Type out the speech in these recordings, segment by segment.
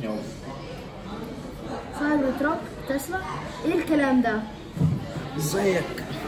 يلا سايبر تراك تسلا ايه الكلام ده؟ ازيك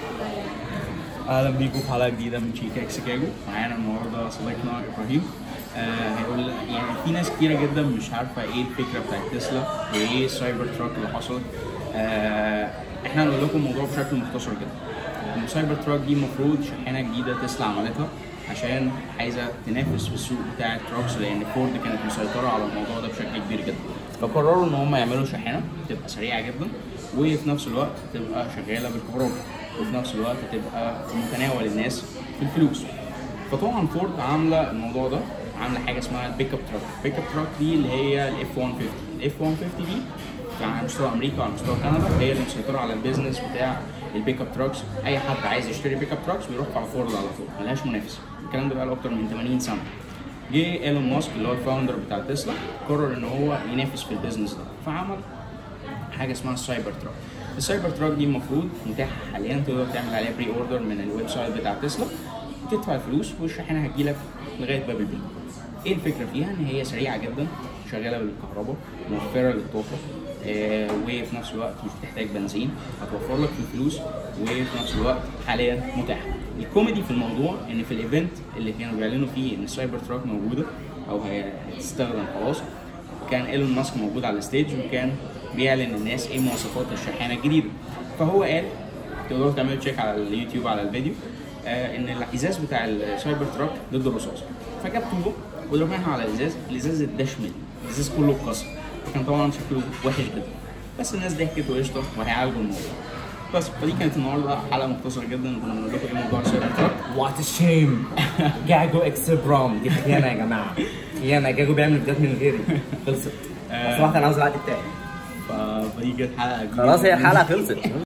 اهلا بيكم في حلقه جديده من شيكاك شيكاغو معانا النهارده صديقنا ابراهيم آه هيقول يعني في ناس كتيره جدا مش عارفه ايه الفكره بتاعت تسلا وايه السايبر تراك اللي حصلت آه احنا هنقول لكم الموضوع بشكل مختصر جدا ان السايبر تراك دي المفروض شاحنه جديده تسلا عملتها عشان عايزه تنافس في السوق بتاع التراكس لان فورد كانت مسيطره على الموضوع ده بشكل كبير جدا فقرروا ان هم يعملوا شاحنه تبقى سريعه جدا وفي نفس الوقت تبقى شغاله بالكهرباء وفي نفس الوقت تبقى في متناول الناس في الفلوس فطبعا فورد عامله الموضوع ده عامله حاجه اسمها البيك اب تراك البيك اب تراك دي اللي هي الاف 150 الاف 150 دي على مستوى امريكا وعلى مستوى كندا هي اللي مسيطره على البيزنس بتاع البيك اب تراكس اي حد عايز يشتري بيك اب تراكس بيروح على فورد على طول ملهاش منافس الكلام ده بقى له اكتر من 80 سنه جه ايلون ماسك اللي هو الفاوندر بتاع تسلا قرر ان هو ينافس في البيزنس ده فعمل حاجه اسمها السايبر تراك السايبر تراك دي المفروض متاحه حاليا تقدر تعمل عليها بري اوردر من الويب سايت بتاع تسلا تدفع الفلوس والشاحنه هتجيلك لغايه باب البيت ايه الفكره فيها ان هي سريعه جدا شغاله بالكهرباء موفره للطاقه آه وفي نفس الوقت مش بتحتاج بنزين هتوفر لك في الفلوس وفي نفس الوقت حاليا متاحه الكوميدي في الموضوع ان في الايفنت اللي كانوا بيعلنوا فيه ان السايبر تراك موجوده او هتستخدم خلاص كان ايلون ماسك موجود على الستيج وكان بيعلن للناس ايه مواصفات الشاحنه الجديده فهو قال تقدروا تعملوا تشيك على اليوتيوب على الفيديو آه ان الازاز بتاع السايبر تراك ضد الرصاص فجاب طوبه وضربها على الازاز الازاز اتداش منه الازاز كله اتكسر فكان طبعا شكله وحش جدا بس الناس ضحكت وقشطه وهيعالجوا الموضوع بس فدي كانت النهارده حلقه مختصره جدا كنا بنقول لكم ايه موضوع السايبر تراك وات شيم جاجو اكس برام دي خيانه يا جماعه خيانه جاجو بيعمل فيديوهات من غيري خلصت لو سمحت انا عاوز العقد بتاعي ف- فدي كانت حلقه جديدة خلاص هي جداً. الحلقه خلصت